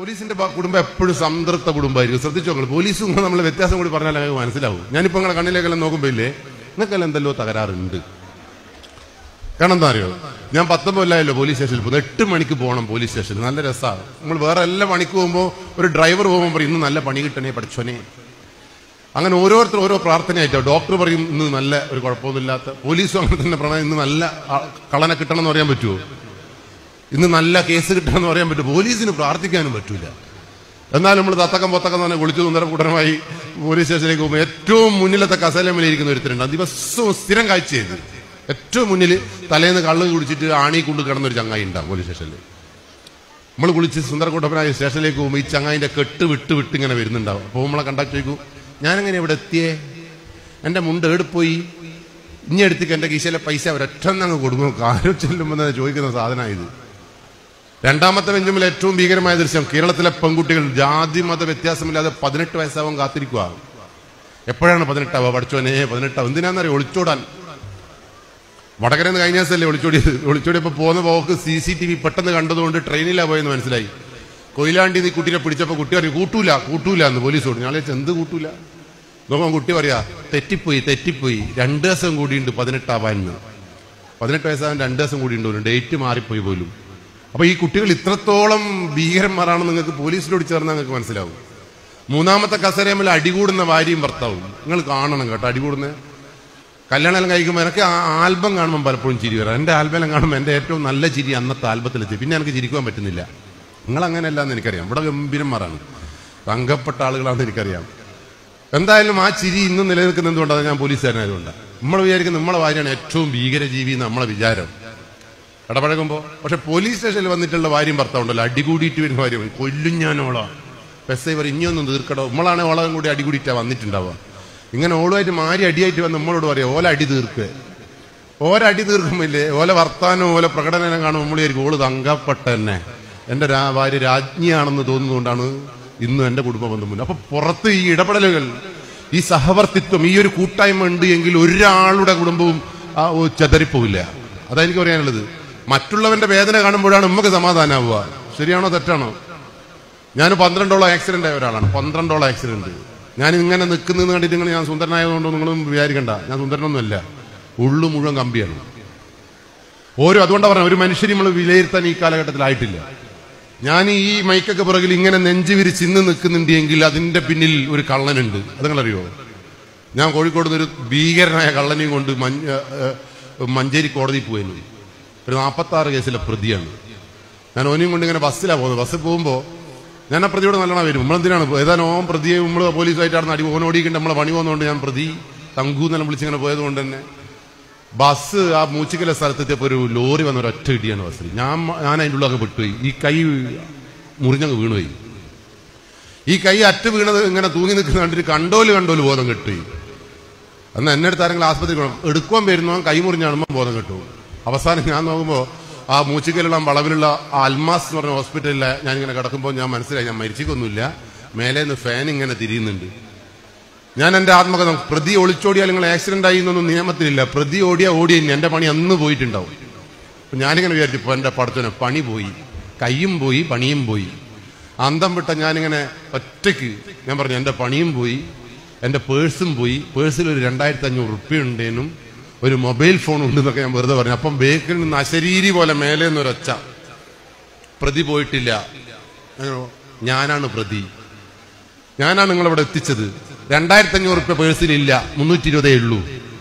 പോലീസിന്റെ ബ- കുടുംബം എപ്പോഴും സംതൃപ്ത കുടുംബമായിരിക്കും ശ്രദ്ധിച്ചു നോക്കണം പോലീസും നമ്മൾ വ്യത്യാസം കൂടി പറഞ്ഞാൽ നിങ്ങൾക്ക് മനസ്സിലാവും ഞാനിപ്പോ നിങ്ങളെ കണ്ണിലേക്കെല്ലാം നോക്കുമ്പോ ഇല്ലേ നിങ്ങൾക്കെല്ലാം എന്തെല്ലോ തകരാറുണ്ട് കാരണം എന്താ അറിയോ ഞാൻ പത്തൊമ്പത് കൊല്ലമായല്ലോ പോലീസ് സ്റ്റേഷനിൽ പോകുന്നത് എട്ട് മണിക്ക് പോകണം പോലീസ് സ്റ്റേഷനിൽ നല്ല രസമാണ് നമ്മൾ വേറെ എല്ലാ പണിക്ക് പോകുമ്പോൾ ഒരു ഡ്രൈവർ പോകുമ്പോൾ പറയും ഇന്ന് നല്ല പണി കിട്ടണേ പഠിച്ചോനെ അങ്ങനെ ഓരോരുത്തർ ഓരോ പ്രാർത്ഥനയായിട്ടോ ഡോക്ടർ പറയും ഇന്ന് നല്ല ഒരു കുഴപ്പമൊന്നുമില്ലാത്ത പോലീസും അങ്ങനെ തന്നെ പറയണം ഇന്ന് നല്ല ആ- കള്ളനെ കിട്ടണം എന്ന് പറയാൻ പറ്റുമോ ഇന്ന് നല്ല കേസ് കിട്ടണമെന്ന് പറയാൻ പറ്റും പോലീസിന് പ്രാർത്ഥിക്കാനും പറ്റൂല എന്നാൽ നമ്മൾ തത്തക്കം പൊത്തക്കം തന്നെ കുളിച്ചു സുന്ദര കൂട്ടനുമായി പോലീസ് സ്റ്റേഷനിലേക്ക് പോകുമ്പോൾ ഏറ്റവും മുന്നിലത്തെ കസേലമേൽ ഇരിക്കുന്ന ഒരുത്തരുണ്ട് അത് ദിവസവും സ്ഥിരം കാഴ്ച ചെയ്ത് ഏറ്റവും മുന്നിൽ തലേന്ന് കള്ള് കുടിച്ചിട്ട് ആണി കൊണ്ട് കിടന്ന ഒരു ചങ്ങായി ഉണ്ടാവും പോലീസ് സ്റ്റേഷനിൽ നമ്മൾ കുളിച്ച് സുന്ദരകൂട്ടപ്പനായി സ്റ്റേഷനിലേക്ക് പോകുമ്പോൾ ഈ ചങ്ങായിന്റെ കെട്ട് വിട്ട് വിട്ട് ഇങ്ങനെ വരുന്നുണ്ടാവും അപ്പോൾ നമ്മളെ കണ്ടാക്ട് ചോദിക്കും ഞാനെങ്ങനെ ഇവിടെ എത്തിയേ എന്റെ മുണ്ട് ഏട് പോയി ഇനി എടുത്തേക്ക് എന്റെ കീശയിലെ പൈസ ഒരൊറ്റ അങ്ങ് കൊടുക്കും കാര്യം ചെല്ലുമ്പോൾ തന്നെ ചോദിക്കുന്ന സാധനമാണ് ഇത് രണ്ടാമത്തെ വെഞ്ചുമ്പിൽ ഏറ്റവും ഭീകരമായ ദൃശ്യം കേരളത്തിലെ പെൺകുട്ടികൾ ജാതി മത വ്യത്യാസമില്ലാതെ പതിനെട്ട് വയസ്സാവാൻ കാത്തിരിക്കുക എപ്പോഴാണ് പതിനെട്ടാവുക പഠിച്ചോനെ പതിനെട്ടാവും എന്തിനാന്നറിയോ ഒളിച്ചോടാൻ വടകര നിന്ന് കഴിഞ്ഞ ദിവസമല്ലേ ഒളിച്ചോടിയത് ഒളിച്ചോടിയപ്പോ പോകുന്ന പോക്ക് സി സി ടി വി പെട്ടെന്ന് കണ്ടതുകൊണ്ട് ട്രെയിനിലാ പോയെന്ന് മനസ്സിലായി കൊയിലാണ്ടി നീ കുട്ടീനെ പിടിച്ചപ്പോ കുട്ടി പറയും കൂട്ടൂല കൂട്ടൂല എന്ന് പോലീസ് പറഞ്ഞു ഞാൻ എന്ത് കൂട്ടൂല നോക്കാൻ കുട്ടി പറയാ തെറ്റിപ്പോയി തെറ്റിപ്പോയി രണ്ടു ദിവസം കൂടിയുണ്ട് പതിനെട്ടാവാൻ പതിനെട്ട് വയസ്സാകാൻ രണ്ടു ദിവസം കൂടിയുണ്ട് പോലും ഡേറ്റ് മാറിപ്പോയി പോലും അപ്പൊ ഈ കുട്ടികൾ ഇത്രത്തോളം ഭീകരന്മാരാണെന്ന് നിങ്ങൾക്ക് പോലീസിനോട് ചേർന്ന് നിങ്ങൾക്ക് മനസ്സിലാവും മൂന്നാമത്തെ കസേരയമ്മൽ അടികൂടുന്ന ഭാര്യയും ഭർത്താവും നിങ്ങൾ കാണണം കേട്ടോ അടികൂടുന്ന കല്യാണം കഴിക്കുമ്പോൾ എനിക്ക് ആ ആൽബം കാണുമ്പോൾ പലപ്പോഴും ചിരി വരാം എന്റെ ആൽബം കാണുമ്പോൾ എന്റെ ഏറ്റവും നല്ല ചിരി അന്നത്തെ ആൽബത്തിലെത്തി പിന്നെ എനിക്ക് ചിരിക്കുവാൻ പറ്റുന്നില്ല നിങ്ങൾ അങ്ങനെയല്ല എന്ന് എനിക്കറിയാം ഇവിടെ ഗംഭീരന്മാരാണ് തങ്കപ്പെട്ട ആളുകളാണെന്ന് എനിക്കറിയാം എന്തായാലും ആ ചിരി ഇന്നും നിലനിൽക്കുന്ന എന്തുകൊണ്ടാണ് ഞാൻ പോലീസുകാരനായതുകൊണ്ടാണ് നമ്മൾ വിചാരിക്കുന്ന നമ്മളെ ഭാര്യയാണ് ഏറ്റവും ഭീകരജീവി എന്ന് നമ്മളെ വിചാരം ഇടപഴകുമ്പോൾ പക്ഷെ പോലീസ് സ്റ്റേഷനിൽ വന്നിട്ടുള്ള ഭാര്യയും ഭർത്താവുണ്ടല്ലോ അടികൂടിയിട്ട് വരുന്ന ഭാര്യ പറയും, കൊല്ലും ഞാൻ ഓളാ എസ് ഐ പറയും ഇനിയൊന്നും തീർക്കടോ നമ്മളാണ് ഓളം കൂടി അടികൂടിയിട്ടാ വന്നിട്ടുണ്ടാവുക ഇങ്ങനെ ഓളുമായിട്ട് മാരി അടിയായിട്ട് വന്ന് നമ്മളോട് പറയാം ഓല അടി തീർക്കുക ഓല അടി തീർക്കുമ്പില്ലേ ഓല വർത്താനവും ഓല പ്രകടനം കാണുമ്പോൾ നമ്മൾ വിചാരിക്കും ഓള് തങ്കപ്പെട്ട തന്നെ എന്റെ രാ- ഭാര്യ രാജ്ഞിയാണെന്ന് തോന്നുന്നതുകൊണ്ടാണ് ഇന്നും എന്റെ കുടുംബ ബന്ധം മുന്നിൽ അപ്പൊ പുറത്ത് ഈ ഇടപെടലുകൾ ഈ സഹവർത്തിത്വം ഈ ഒരു കൂട്ടായ്മ ഉണ്ട് എങ്കിൽ ഒരാളുടെ കുടുംബവും ആ, ഓ, ചെതറിപ്പോവില്ല അതാ എനിക്ക് പറയാനുള്ളത് മറ്റുള്ളവന്റെ വേദന കാണുമ്പോഴാണ് നമുക്ക് സമാധാനമാവുക ശരിയാണോ തെറ്റാണോ ഞാൻ പന്ത്രണ്ടോളം ആക്സിഡന്റ് ആയ ഒരാളാണ് പന്ത്രണ്ടോളം ആക്സിഡന്റ് ഞാൻ ഇങ്ങനെ നിൽക്കുന്നത് കണ്ടിട്ട് ഇങ്ങനെ ഞാൻ സുന്ദരനായതുകൊണ്ട് നിങ്ങളും വിചാരിക്കണ്ട ഞാൻ സുന്ദരനൊന്നുമല്ല ഉള്ളു മുഴുവൻ കമ്പിയാണ് ഓരോ അതുകൊണ്ടാ പറഞ്ഞ ഒരു മനുഷ്യനെ നമ്മൾ വിലയിരുത്താൻ ഈ കാലഘട്ടത്തിലായിട്ടില്ല ഞാൻ ഈ മൈക്കൊക്കെ പുറകിൽ ഇങ്ങനെ നെഞ്ചു വിരിച്ച് ഇന്ന് നിൽക്കുന്നുണ്ട് എങ്കിൽ അതിന്റെ പിന്നിൽ ഒരു കള്ളനുണ്ട് അത് നിങ്ങളറിയോ ഞാൻ കോഴിക്കോട് നിന്ന് ഒരു ഭീകരനായ കള്ളനെയും കൊണ്ട് മഞ്ച ഏഹ്, മഞ്ചേരി കോടതിയിൽ പോയിരുന്നു ഒരു നാൽപ്പത്തി ആറ് കേസിലെ പ്രതിയാണ് ഞാൻ ഓനെയും കൊണ്ട് ഇങ്ങനെ ബസ്സിലാണ് പോകുന്നത് ബസ്സിൽ പോകുമ്പോൾ ഞാൻ ആ പ്രതിയോട് നല്ലോണം വരും നമ്മളെന്തിനാണ് ഏതാനും ഓൻ പ്രതിയെ നമ്മൾ പോലീസുമായിട്ടാണ് അടി ഓൻ ഓടിക്കണ്ട് നമ്മളെ പണി പോകുന്നതുകൊണ്ട് ഞാൻ പ്രതി തങ്കു എന്നെല്ലാം വിളിച്ചിങ്ങനെ പോയത് കൊണ്ട് തന്നെ ബസ് ആ മൂച്ചിക്കല സ്ഥലത്തെത്തിയപ്പോൾ ഒരു ലോറി വന്ന ഒരു ഒറ്റ ഇടിയാണ് ബസ്സിൽ ഞാൻ ഞാൻ അതിൻ്റെ ഉള്ളിൽ അങ്ങ് പെട്ടുപോയി ഈ കൈ മുറിഞ്ഞങ്ങ് വീണുപോയി ഈ കൈ അറ്റ് വീണത് ഇങ്ങനെ തൂങ്ങി നിൽക്കുന്ന കണ്ടിട്ട് കണ്ടോല് കണ്ടോല് ബോധം കെട്ടുപോയി അന്ന് എന്നെ അടുത്ത് ആരെങ്കിലും ആസ്പത്രി കൊണ്ടു എടുക്കുവാൻ വരുന്നവൻ കൈ മുറിഞ്ഞാണുമ്പോൾ ബോധം കെട്ടു അവസാനം ഞാൻ നോക്കുമ്പോൾ ആ മൂച്ചിക്കലുള്ള വളവിലുള്ള ആ അൽമാസ് എന്ന് പറഞ്ഞ ഹോസ്പിറ്റലിൽ ഞാൻ ഇങ്ങനെ കിടക്കുമ്പോൾ ഞാൻ മനസ്സിലായി ഞാൻ മരിച്ചിക്കൊന്നുമില്ല മേലെ നിന്ന് ഫാൻ ഇങ്ങനെ തിരിയുന്നുണ്ട് ഞാൻ എന്റെ ആത്മകഥ പ്രതി ഒളിച്ചോടിയാൽ നിങ്ങൾ ആക്സിഡന്റ് ആയി എന്നൊന്നും നിയമത്തിലില്ല പ്രതി ഓടിയ ഓടി എന്റെ പണി അന്ന് പോയിട്ടുണ്ടാവും അപ്പൊ ഞാനിങ്ങനെ വിചാരിച്ചു ഇപ്പൊ എന്റെ പടത്തിന് പണി പോയി കൈയും പോയി പണിയും പോയി അന്തം വിട്ട ഞാനിങ്ങനെ ഒറ്റയ്ക്ക് ഞാൻ പറഞ്ഞു എന്റെ പണിയും പോയി എന്റെ പേഴ്സും പോയി പേഴ്സിൽ ഒരു രണ്ടായിരത്തി അഞ്ഞൂറ് റുപ്യ ഉണ്ടേനും ഒരു മൊബൈൽ ഫോൺ ഉണ്ടെന്നൊക്കെ ഞാൻ വെറുതെ പറഞ്ഞു അപ്പം ബേക്കിൽ നിന്ന് അശരീരി പോലെ മേലെ നിന്നൊരൊച്ച പ്രതി പോയിട്ടില്ല ഞാൻ, ഞാനാണ് പ്രതി ഞാനാണ് നിങ്ങളിവിടെ എത്തിച്ചത് രണ്ടായിരത്തി അഞ്ഞൂറ് റുപ്യ പേഴ്സിലില്ല മുന്നൂറ്റി ഇരുപതേ ഉള്ളൂ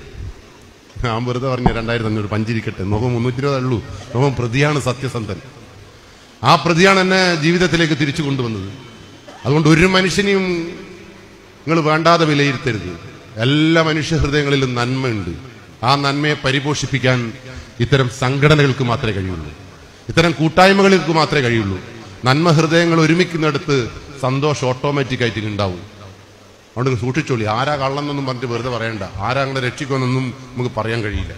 ഞാൻ വെറുതെ പറഞ്ഞു രണ്ടായിരത്തി അഞ്ഞൂറ് പഞ്ചിരിക്കട്ടെ നോക്കും മുന്നൂറ്റി ഇരുപതേ ഉള്ളൂ നോക്കും പ്രതിയാണ് സത്യസന്ധൻ ആ പ്രതിയാണ് എന്നെ ജീവിതത്തിലേക്ക് തിരിച്ചു കൊണ്ടുവന്നത് അതുകൊണ്ട് ഒരു മനുഷ്യനെയും നിങ്ങൾ വേണ്ടാതെ വിലയിരുത്തരുത് എല്ലാ മനുഷ്യ ഹൃദയങ്ങളിലും നന്മയുണ്ട് ആ നന്മയെ പരിപോഷിപ്പിക്കാൻ ഇത്തരം സംഘടനകൾക്ക് മാത്രമേ കഴിയുള്ളൂ ഇത്തരം കൂട്ടായ്മകൾക്ക് മാത്രമേ കഴിയുള്ളൂ നന്മ ഹൃദയങ്ങൾ ഒരുമിക്കുന്നിടത്ത് സന്തോഷം ഓട്ടോമാറ്റിക് ആയിട്ട് ഉണ്ടാവും അതുകൊണ്ട് നിങ്ങൾ സൂക്ഷിച്ചോളി ആരാ കള്ളെന്നൊന്നും പറഞ്ഞിട്ട് വെറുതെ പറയണ്ട ആരാ അങ്ങനെ രക്ഷിക്കുമെന്നൊന്നും നമുക്ക് പറയാൻ കഴിയില്ല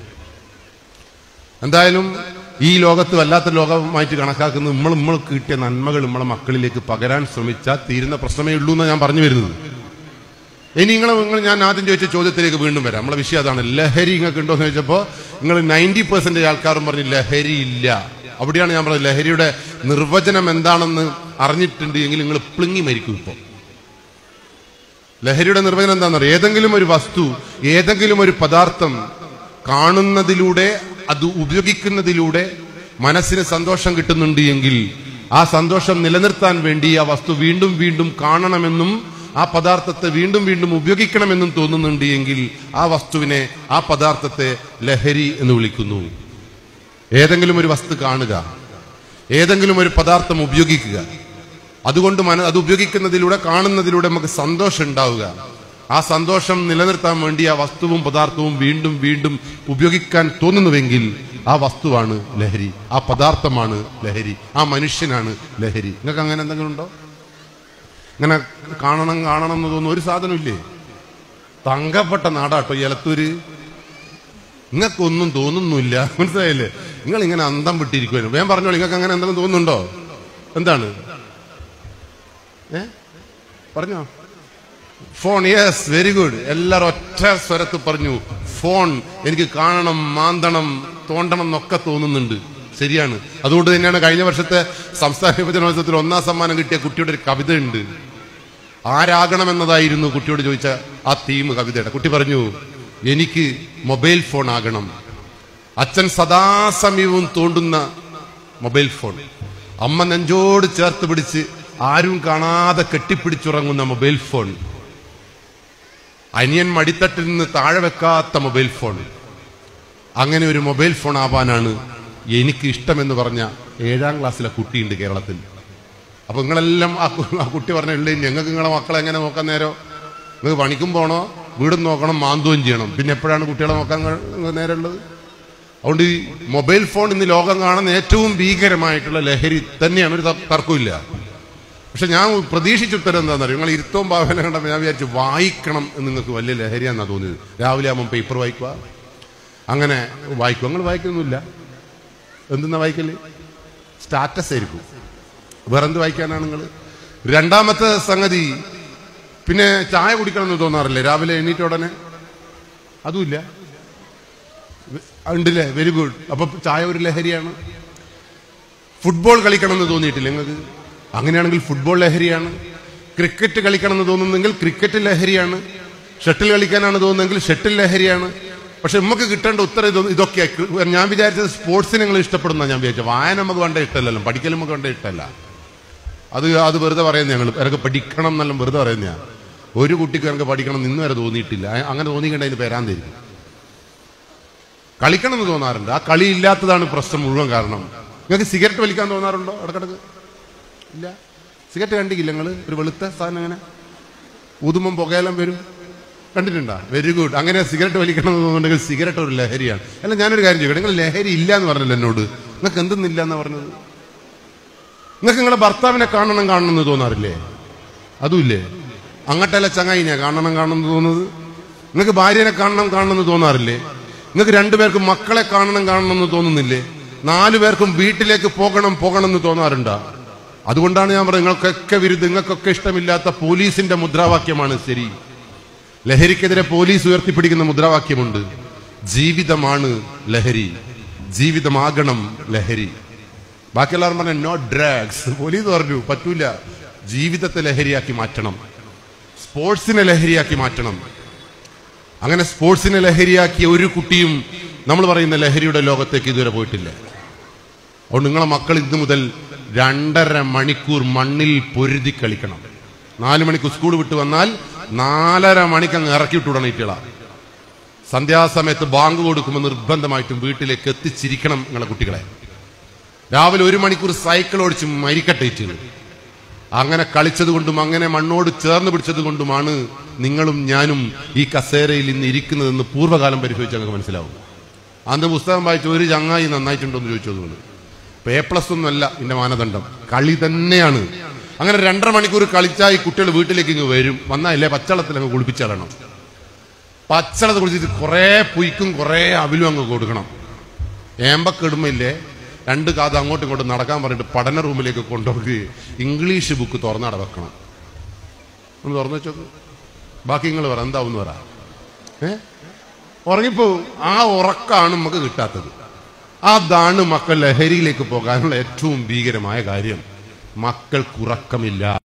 എന്തായാലും ഈ ലോകത്ത് വല്ലാത്ത ലോകമായിട്ട് കണക്കാക്കുന്നത് നമ്മൾ നമ്മൾ കിട്ടിയ നന്മകൾ നമ്മളെ മക്കളിലേക്ക് പകരാൻ ശ്രമിച്ചാൽ തീരുന്ന പ്രശ്നമേ ഉള്ളൂ എന്നാണ് ഞാൻ പറഞ്ഞു വരുന്നത് ഇനി നിങ്ങൾ നിങ്ങൾ ഞാൻ ആദ്യം ചോദിച്ച ചോദ്യത്തിലേക്ക് വീണ്ടും വരാം നമ്മളെ വിഷയം അതാണ് ലഹരി നിങ്ങൾക്ക് ഉണ്ടോ എന്ന് ചോദിച്ചപ്പോൾ നിങ്ങൾ നയൻറ്റി പെർസെന്റ് ആൾക്കാരും പറഞ്ഞു ലഹരി ഇല്ല അവിടെയാണ് ഞാൻ പറഞ്ഞത് ലഹരിയുടെ നിർവചനം എന്താണെന്ന് അറിഞ്ഞിട്ടുണ്ട് എങ്കിൽ നിങ്ങൾ പ്ലിങ്ങി മരിക്കും ഇപ്പോൾ ലഹരിയുടെ നിർവചനം എന്താണെന്നറിയോ ഏതെങ്കിലും ഒരു വസ്തു ഏതെങ്കിലും ഒരു പദാർത്ഥം കാണുന്നതിലൂടെ അത് ഉപയോഗിക്കുന്നതിലൂടെ മനസ്സിന് സന്തോഷം കിട്ടുന്നുണ്ട് എങ്കിൽ ആ സന്തോഷം നിലനിർത്താൻ വേണ്ടി ആ വസ്തു വീണ്ടും വീണ്ടും കാണണമെന്നും ആ പദാർത്ഥത്തെ വീണ്ടും വീണ്ടും ഉപയോഗിക്കണമെന്നും തോന്നുന്നുണ്ട് എങ്കിൽ ആ വസ്തുവിനെ ആ പദാർത്ഥത്തെ ലഹരി എന്ന് വിളിക്കുന്നു ഏതെങ്കിലും ഒരു വസ്തു കാണുക ഏതെങ്കിലും ഒരു പദാർത്ഥം ഉപയോഗിക്കുക അതുകൊണ്ട് മന അത് ഉപയോഗിക്കുന്നതിലൂടെ കാണുന്നതിലൂടെ നമുക്ക് സന്തോഷം ഉണ്ടാവുക ആ സന്തോഷം നിലനിർത്താൻ വേണ്ടി ആ വസ്തുവും പദാർത്ഥവും വീണ്ടും വീണ്ടും ഉപയോഗിക്കാൻ തോന്നുന്നുവെങ്കിൽ ആ വസ്തുവാണ് ലഹരി ആ പദാർത്ഥമാണ് ലഹരി ആ മനുഷ്യനാണ് ലഹരി നിങ്ങൾക്ക് അങ്ങനെ എന്തെങ്കിലും ഉണ്ടോ ഇങ്ങനെ കാണണം കാണണം എന്ന് തോന്നുന്നു ഒരു സാധനമില്ലേ തങ്കപ്പെട്ട നാടാട്ടോ ഈ എലത്തൂര് നിങ്ങൾക്കൊന്നും തോന്നുന്നില്ല മനസ്സിലായില്ലേ നിങ്ങൾ ഇങ്ങനെ അന്തം വിട്ടിരിക്കുവായിരുന്നു വേഗം പറഞ്ഞോളൂ നിങ്ങൾക്ക് അങ്ങനെ എന്തെങ്കിലും തോന്നുന്നുണ്ടോ എന്താണ് ഏ പറഞ്ഞോ ഫോൺ യെസ് വെരി ഗുഡ് എല്ലാവരും ഒറ്റ സ്വരത്ത് പറഞ്ഞു ഫോൺ എനിക്ക് കാണണം മാന്തണം തോണ്ടണം എന്നൊക്കെ തോന്നുന്നുണ്ട് ശരിയാണ് അതുകൊണ്ട് തന്നെയാണ് കഴിഞ്ഞ വർഷത്തെ സംസ്ഥാന യുവജനോത്സവത്തിൽ ഒന്നാം സമ്മാനം കിട്ടിയ കുട്ടിയുടെ ഒരു കവിത ഉണ്ട് ആരാകണമെന്നതായിരുന്നു കുട്ടിയോട് ചോദിച്ച ആ തീം കവിതയുടെ കുട്ടി പറഞ്ഞു എനിക്ക് മൊബൈൽ ഫോൺ ആകണം അച്ഛൻ സദാസമയവും തോണ്ടുന്ന മൊബൈൽ ഫോൺ അമ്മ നെഞ്ചോട് ചേർത്ത് പിടിച്ച് ആരും കാണാതെ കെട്ടിപ്പിടിച്ചുറങ്ങുന്ന മൊബൈൽ ഫോൺ അനിയൻ മടിത്തട്ടിൽ നിന്ന് താഴെ വെക്കാത്ത മൊബൈൽ ഫോൺ അങ്ങനെ ഒരു മൊബൈൽ ഫോൺ ആവാനാണ് എനിക്ക് ഇഷ്ടമെന്ന് പറഞ്ഞ ഏഴാം ക്ലാസ്സിലെ കുട്ടിയുണ്ട് കേരളത്തിൽ അപ്പൊ നിങ്ങളെല്ലാം ആ കു- ആ കുട്ടി പറഞ്ഞില്ലേ ഞങ്ങൾക്ക് നിങ്ങളെ മക്കളെ എങ്ങനെ നോക്കാൻ നേരോ നിങ്ങൾക്ക് പണിക്കും പോണോ വീടും നോക്കണം മാന്തുകയും ചെയ്യണം പിന്നെ എപ്പോഴാണ് കുട്ടികളെ നോക്കാൻ ക- നേരമുള്ളത് അതുകൊണ്ട് ഈ മൊബൈൽ ഫോൺ ഇന്ന് ലോകം കാണുന്ന ഏറ്റവും ഭീകരമായിട്ടുള്ള ലഹരി തന്നെയാണ് ഒരു ത- തർക്കമില്ല പക്ഷെ ഞാൻ പ്രതീക്ഷിച്ച ഉത്തരം എന്താണെന്നറിയോ നിങ്ങൾ ഇരുത്തവും ഭാവന കണ്ടപ്പോൾ ഞാൻ വിചാരിച്ചു വായിക്കണം എന്ന് നിങ്ങൾക്ക് വലിയ ലഹരിയാണെന്നാണ് തോന്നിയത് രാവിലെ ആകുമ്പോൾ പേപ്പർ വായിക്കുക അങ്ങനെ വായിക്കുക നിങ്ങൾ വായിക്കൊന്നുമില്ല എന്തെന്നാ വായിക്കല് സ്റ്റാറ്റസ് ആയിരിക്കും വേറെന്ത് വായിക്കാനാണ് നിങ്ങൾ രണ്ടാമത്തെ സംഗതി പിന്നെ ചായ കുടിക്കണം എന്ന് തോന്നാറില്ലേ രാവിലെ എണീറ്റ ഉടനെ അതുമില്ല ഉണ്ടല്ലേ വെരി ഗുഡ് അപ്പൊ ചായ ഒരു ലഹരിയാണ് ഫുട്ബോൾ കളിക്കണം എന്ന് തോന്നിയിട്ടില്ല നിങ്ങൾക്ക് അങ്ങനെയാണെങ്കിൽ ഫുട്ബോൾ ലഹരിയാണ് ക്രിക്കറ്റ് കളിക്കണം എന്ന് തോന്നുന്നെങ്കിൽ ക്രിക്കറ്റ് ലഹരിയാണ് ഷട്ടിൽ കളിക്കാനാണ് തോന്നുന്നതെങ്കിൽ ഷട്ടിൽ ലഹരിയാണ് പക്ഷെ നമുക്ക് കിട്ടേണ്ട ഉത്തരം ഇതൊ- ഇതൊക്കെയാ ഞാൻ വിചാരിച്ചത് സ്പോർട്സിനെ നിങ്ങൾ ഇഷ്ടപ്പെടുന്ന ഞാൻ വിചാരിച്ചു വായന നമുക്ക് വേണ്ട ഇഷ്ടമല്ലല്ലോ പഠിക്കൽ നമുക്ക് വേണ്ട ഇഷ്ടമല്ല അത് അത് വെറുതെ പറയുന്നത് ഞങ്ങൾ എനിക്ക് പഠിക്കണം എന്നെല്ലാം വെറുതെ പറയുന്ന ഞാൻ ഒരു കുട്ടിക്ക് എനിക്ക് പഠിക്കണം എന്ന് ഇന്ന് വരെ തോന്നിയിട്ടില്ല അ- അങ്ങനെ തോന്നിക്കണ്ട അതിന് പേരാൻ തരും കളിക്കണം എന്ന് തോന്നാറുണ്ട് ആ കളി ഇല്ലാത്തതാണ് പ്രശ്നം മുഴുവൻ കാരണം നിങ്ങൾക്ക് സിഗരറ്റ് വലിക്കാൻ തോന്നാറുണ്ടോ ഇടക്കിടക്ക് ഇല്ല സിഗരറ്റ് കണ്ടിക്കില്ല നിങ്ങൾ ഒരു വെളുത്ത സാധനം അങ്ങനെ ഊതുമ്പം പുകയെല്ലാം വരും കണ്ടിട്ടുണ്ടോ വെരി ഗുഡ് അങ്ങനെ സിഗരറ്റ് വലിക്കണം എന്ന് തോന്നുന്നുണ്ടെങ്കിൽ സിഗരറ്റ് ഒരു ലഹരിയാണ് അല്ല ഞാനൊരു കാര്യം ചോദിക്കട്ടെ നിങ്ങൾ ലഹരി ഇല്ല എന്ന് പറഞ്ഞല്ലോ എന്നോട് നിങ്ങൾക്ക് എന്തെന്നില്ല എന്ന് പറഞ്ഞത് നിങ്ങൾക്ക് നിങ്ങളെ ഭർത്താവിനെ കാണണം കാണണം എന്ന് തോന്നാറില്ലേ അതുമില്ലേ അങ്ങട്ടല്ല ചങ്ങായിനെ കാണണം കാണണം എന്ന് തോന്നുന്നത് നിങ്ങൾക്ക് ഭാര്യനെ കാണണം കാണണം എന്ന് തോന്നാറില്ലേ നിങ്ങൾക്ക് രണ്ടുപേർക്കും മക്കളെ കാണണം കാണണം എന്ന് തോന്നുന്നില്ലേ നാലു പേർക്കും വീട്ടിലേക്ക് പോകണം പോകണം എന്ന് തോന്നാറുണ്ടോ അതുകൊണ്ടാണ് ഞാൻ പറയുന്നത് നിങ്ങൾക്കൊക്കെ വിരുദ്ധ നിങ്ങൾക്കൊക്കെ ഇഷ്ടമില്ലാത്ത പോലീസിന്റെ മുദ്രാവാക്യമാണ് ശരി ലഹരിക്കെതിരെ പോലീസ് ഉയർത്തിപ്പിടിക്കുന്ന മുദ്രാവാക്യമുണ്ട് ജീവിതമാണ് ലഹരി ജീവിതമാകണം ലഹരി ബാക്കി എല്ലാവരും പറഞ്ഞ നോ ഡ്രാഗ്സ് പോലീസ് പറഞ്ഞു പറ്റൂല ജീവിതത്തെ ലഹരിയാക്കി മാറ്റണം സ്പോർട്സിനെ ലഹരിയാക്കി മാറ്റണം അങ്ങനെ സ്പോർട്സിനെ ലഹരിയാക്കിയ ഒരു കുട്ടിയും നമ്മൾ പറയുന്ന ലഹരിയുടെ ലോകത്തേക്ക് ഇതുവരെ പോയിട്ടില്ല അതുകൊണ്ട് നിങ്ങളെ മക്കൾ ഇന്ന് മുതൽ രണ്ടര മണിക്കൂർ മണ്ണിൽ പൊരുതി കളിക്കണം നാല് മണിക്ക് സ്കൂൾ വിട്ട് വന്നാൽ നാലര മണിക്ക് അങ്ങ് ഇറക്കി വിട്ടുവിടണം ഇറ്റള സന്ധ്യാസമയത്ത് ബാങ്ക് കൊടുക്കുമ്പോൾ നിർബന്ധമായിട്ടും വീട്ടിലേക്ക് എത്തിച്ചിരിക്കണം നിങ്ങളെ കുട്ടികളെ രാവിലെ ഒരു മണിക്കൂർ സൈക്കിൾ ഓടിച്ച് മരിക്കട്ടെ ഇറ്റുകൾ അങ്ങനെ കളിച്ചത് കൊണ്ടും അങ്ങനെ മണ്ണോട് ചേർന്ന് പിടിച്ചത് കൊണ്ടുമാണ് നിങ്ങളും ഞാനും ഈ കസേരയിൽ ഇന്ന് ഇരിക്കുന്നതെന്ന് പൂർവ്വകാലം പരിശോധിച്ച് ഞങ്ങൾക്ക് മനസ്സിലാവും അന്ന് പുസ്തകം വായിച്ച ഒരു ചങ്ങായി നന്നായിട്ടുണ്ടോ എന്ന് ചോദിച്ചതുകൊണ്ട് ഇപ്പൊ എ പ്ലസ് ഒന്നുമല്ല ഇതിന്റെ മാനദണ്ഡം കളി തന്നെയാണ് അങ്ങനെ രണ്ടര മണിക്കൂർ കളിച്ചാൽ ഈ കുട്ടികൾ വീട്ടിലേക്ക് ഇങ്ങ് വരും വന്നാലേ പച്ചളത്തിൽ അങ്ങ് കുളിപ്പിച്ചിടണം പച്ചളത്ത് കുളിച്ചിട്ട് കുറേ പുയ്ക്കും കുറേ അവിലും അങ്ങ് കൊടുക്കണം ഏമ്പക്കിടുമ്പില്ലേ രണ്ട് കാത് അങ്ങോട്ടും ഇങ്ങോട്ടും നടക്കാൻ പറഞ്ഞിട്ട് പഠന റൂമിലേക്ക് കൊണ്ടുപോയി ഇംഗ്ലീഷ് ബുക്ക് തുറന്നട വെക്കണം ഒന്ന് തുറന്നു വെച്ചോക്ക് ബാക്കി നിങ്ങൾ പറ എന്താവും പറ ഏ ഉറങ്ങിപ്പോവും ആ ഉറക്കാണ് നമുക്ക് കിട്ടാത്തത് അതാണ് മക്കൾ ലഹരിയിലേക്ക് പോകാനുള്ള ഏറ്റവും ഭീകരമായ കാര്യം മക്കൾക്കുറക്കമില്ല